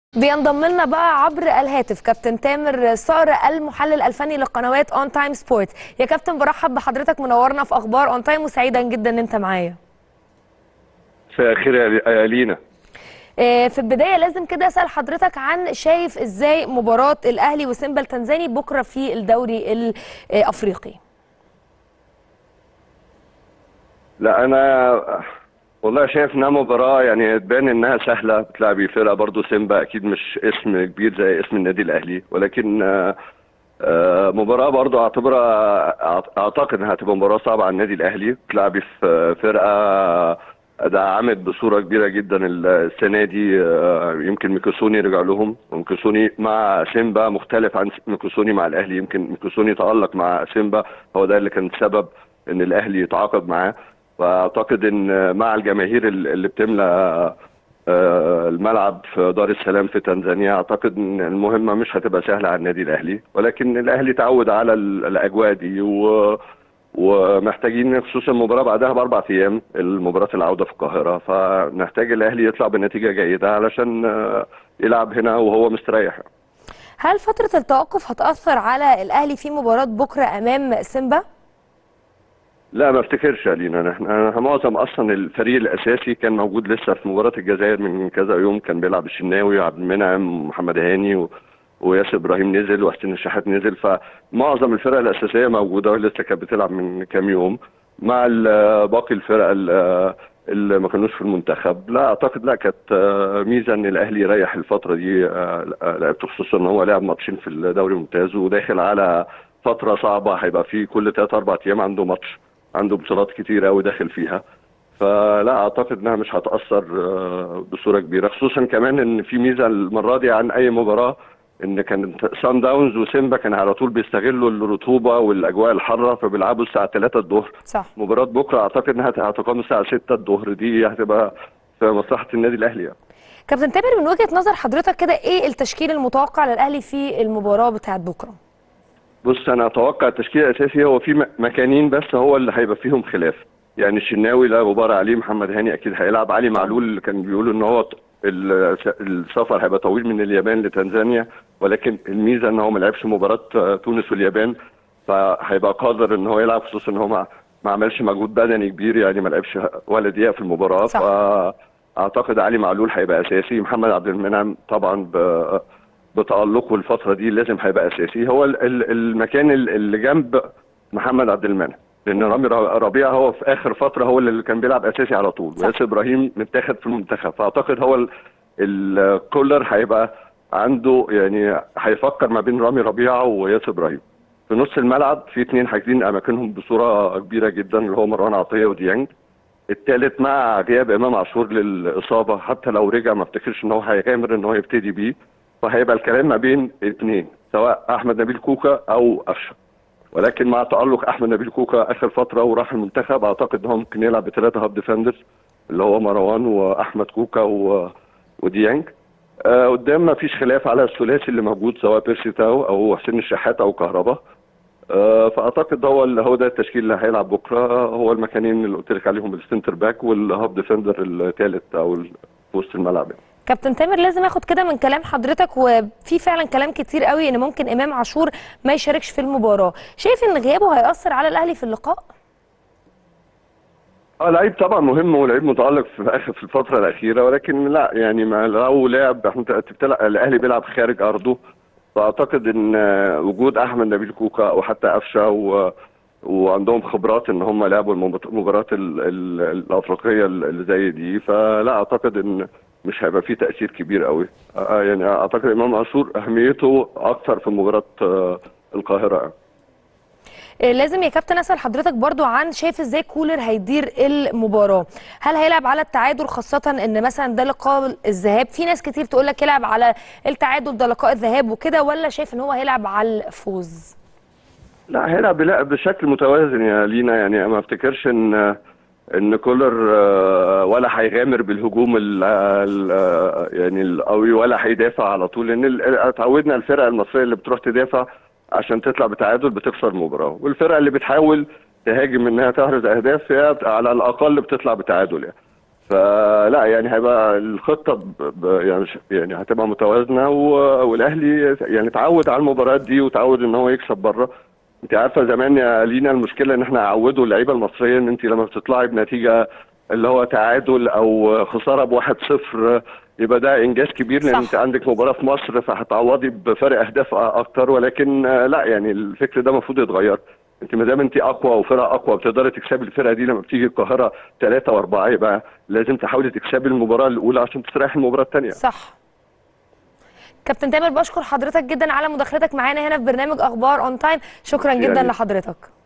بينضم لنا بقى عبر الهاتف كابتن تامر صقر المحلل الفني لقنوات اون تايم سبورت يا كابتن برحب بحضرتك منورنا في اخبار اون تايم وسعيدا جدا ان انت معايا مساء الخير يا لينا آه، في البدايه لازم كده اسال حضرتك عن شايف ازاي مباراه الاهلي وسيمبا التنزاني بكره في الدوري الافريقي لا انا والله شايف انها مباراه يعني تبان انها سهله بتلعبي فرقه برضو سيمبا اكيد مش اسم كبير زي اسم النادي الاهلي ولكن آه، آه، مباراه برضو اعتبرها اعتقد انها هتبقى مباراه صعبه على النادي الاهلي بتلعبي في فرقه دعمت بصوره كبيره جدا السنه دي آه، يمكن ميكوسوني رجع لهم وميكوسوني مع سيمبا مختلف عن ميكوسوني مع الاهلي يمكن ميكوسوني تالق مع سيمبا هو ده اللي كان سبب ان الاهلي يتعاقد معاه واعتقد ان مع الجماهير اللي بتملى آه، الملعب في دار السلام في تنزانيا اعتقد ان المهمه مش هتبقى سهله على النادي الاهلي ولكن الاهلي تعود على الاجواء دي و ومحتاجين خصوصا المباراه بعدها باربع ايام المباراه العوده في القاهره فنحتاج الاهلي يطلع بنتيجه جيده علشان آه، يلعب هنا وهو مستريح هل فتره التوقف هتاثر على الاهلي في مباراه بكره امام سيمبا لا ما افتكرش يا لينا احنا معظم اصلا الفريق الاساسي كان موجود لسه في مباراه الجزائر من كذا يوم كان بيلعب الشناوي وعبد المنعم ومحمد هاني و... وياسر ابراهيم نزل وحسين الشحات نزل فمعظم الفرق الاساسيه موجوده لسه كانت بتلعب من كام يوم مع باقي الفرق اللي ما كانوش في المنتخب لا اعتقد لا كانت ميزه ان الاهلي يريح الفتره دي لعبته خصوصا ان هو لعب ماتشين في الدوري الممتاز وداخل على فتره صعبه هيبقى في كل 3 4 ايام عنده ماتش عنده بطولات كتير قوي داخل فيها فلا اعتقد انها مش هتاثر بصوره كبيره خصوصا كمان ان في ميزه المره دي عن اي مباراه ان كان سان داونز وسيمبا كان على طول بيستغلوا الرطوبه والاجواء الحاره فبيلعبوا الساعه 3 الظهر صح مباراه بكره اعتقد انها هتقام الساعه 6 الظهر دي هتبقى في مصلحه النادي الاهلي يعني. كابتن تامر من وجهه نظر حضرتك كده ايه التشكيل المتوقع للاهلي في المباراه بتاعت بكره؟ بص انا اتوقع التشكيل الاساسي هو في مكانين بس هو اللي هيبقى فيهم خلاف يعني الشناوي لا غبار عليه محمد هاني اكيد هيلعب علي معلول اللي كان بيقولوا ان هو السفر هيبقى طويل من اليابان لتنزانيا ولكن الميزه ان هو ما لعبش مباراه تونس واليابان فهيبقى قادر ان هو يلعب خصوصا ان هو ما, ما عملش مجهود بدني كبير يعني ما لعبش ولا دقيقه في المباراه صح. فاعتقد علي معلول هيبقى اساسي محمد عبد المنعم طبعا ب بتألقه الفترة دي لازم هيبقى أساسي هو المكان اللي جنب محمد عبد المنعم لأن رامي ربيعة هو في آخر فترة هو اللي كان بيلعب أساسي على طول وياسر إبراهيم متاخد في المنتخب فأعتقد هو الكولر هيبقى عنده يعني هيفكر ما بين رامي ربيعة وياسر إبراهيم في نص الملعب في اثنين حاجزين أماكنهم بصورة كبيرة جدا اللي هو مروان عطية وديانج الثالث مع غياب إمام عاشور للإصابة حتى لو رجع ما افتكرش إن هو هيغامر إن هو يبتدي بيه فهيبقى الكلام ما بين اثنين سواء احمد نبيل كوكا او قفشه ولكن مع تالق احمد نبيل كوكا اخر فتره وراح المنتخب اعتقد ان هو ممكن يلعب بثلاثه هاب ديفندرز اللي هو مروان واحمد كوكا و... وديانج آه قدام ما فيش خلاف على الثلاثي اللي موجود سواء بيرسي تاو او حسين الشحات او كهربا آه فاعتقد هو اللي هو ده التشكيل اللي هيلعب بكره هو المكانين اللي قلت لك عليهم السنتر باك والهاب ديفندر الثالث او في وسط الملعب يعني. كابتن تامر لازم اخد كده من كلام حضرتك وفي فعلا كلام كتير قوي ان ممكن امام عاشور ما يشاركش في المباراه شايف ان غيابه هياثر على الاهلي في اللقاء اه لعيب طبعا مهم ولعيب متالق في اخر في الفتره الاخيره ولكن لا يعني ما لو لعب انت بتلعب الاهلي بيلعب خارج ارضه فاعتقد ان وجود احمد نبيل كوكا او حتى قفشه و وعندهم خبرات ان هم لعبوا المباريات الافريقيه اللي زي دي فلا اعتقد ان مش هيبقى فيه تاثير كبير قوي يعني اعتقد امام عاشور اهميته اكثر في مباراه القاهره لازم يا كابتن اسال حضرتك برضو عن شايف ازاي كولر هيدير المباراه هل هيلعب على التعادل خاصه ان مثلا ده لقاء الذهاب في ناس كتير تقول لك يلعب على التعادل ده لقاء الذهاب وكده ولا شايف ان هو هيلعب على الفوز لا هيلعب بشكل متوازن يا لينا يعني ما افتكرش ان ان كولر ولا هيغامر بالهجوم ال ال يعني القوي ولا هيدافع على طول لان اتعودنا الفرقه المصريه اللي بتروح تدافع عشان تطلع بتعادل بتخسر المباراه والفرقه اللي بتحاول تهاجم انها تحرز اهداف هي على الاقل بتطلع بتعادل يعني فلا يعني هيبقى الخطه ب... ب... يعني مش- يعني هتبقى متوازنه و... والاهلي يعني اتعود على المباريات دي وتعود ان هو يكسب بره انت عارفه زمان يا لينا المشكله ان احنا عودوا اللعيبه المصريه ان انت لما بتطلعي بنتيجه اللي هو تعادل او خساره بواحد صفر يبقى ده انجاز كبير لان صح. انت عندك مباراه في مصر فهتعوضي بفرق اهداف اكتر ولكن آه، لا يعني الفكر ده المفروض يتغير انت ما دام انت اقوى وفرقه اقوى بتقدري تكسبي الفرقه دي لما بتيجي القاهره ثلاثه واربعه يبقى لازم تحاولي تكسبي المباراه الاولى عشان تستريحي المباراه الثانيه صح كابتن تامر بشكر حضرتك جدا على مداخلتك معانا هنا في برنامج اخبار اون تايم شكرا ميرسي جدا يعني. لحضرتك